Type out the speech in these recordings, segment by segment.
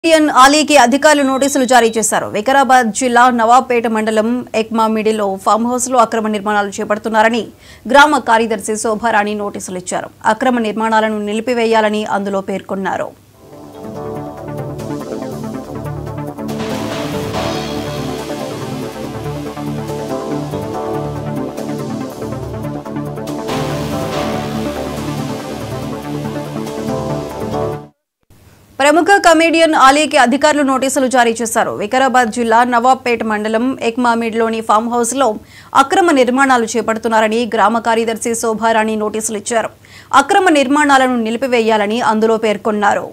Indian ఆలీకి అధికారులు నోటీసులు జారీ చేశారు వికారాబాద్ జిల్లా నవాబ్పేట మండలం ఎక్మామిడిలో ఫామ్ హౌస్ లో అక్రమ నిర్మాణాలు చేపడుతున్నారని గ్రామ కార్యదర్శి శోభారాణి నోటీసులు ఇచ్చారు అక్రమ నిర్మాణాలను నిలిపివేయాలని అందులో పేర్కొన్నారు ప్రముఖ కమేడియన్ ఆలీకి అధికారులు నోటీసులు జారీ చేశారు వికారాబాద్ జిల్లా నవాబ్పేట మండలం ఎక్మామిడ్లోని ఫామ్ హౌస్ లో అక్రమ నిర్మాణాలు చేపడుతున్నారని గ్రామ కార్యదర్శి శోభారాణి నోటీసులు ఇచ్చారు అక్రమ నిర్మాణాలను నిలిపివేయాలని అందులో పేర్కొన్నారు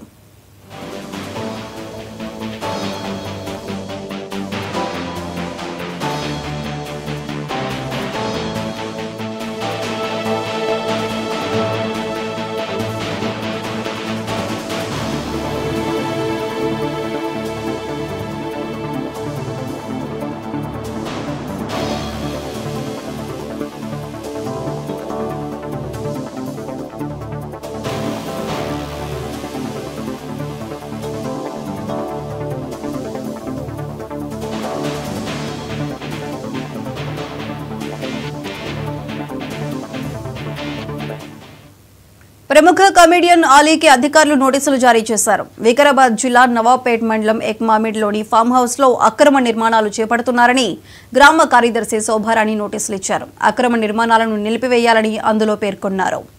ప్రముఖ కమేడియన్ ఆలీకి అధికారులు నోటీసులు జారీ చేశారు వికారాబాద్ జిల్లా నవాబ్పేట్ మండలం ఎక్మామిడ్లోని ఫామ్ హౌస్ లో అక్రమ నిర్మాణాలు చేపడుతున్నారని గ్రామ కార్యదర్శి శోభారాణి నోటీసులు ఇచ్చారు అక్రమ నిర్మాణాలను నిలిపివేయాలని అందులో పేర్కొన్నారు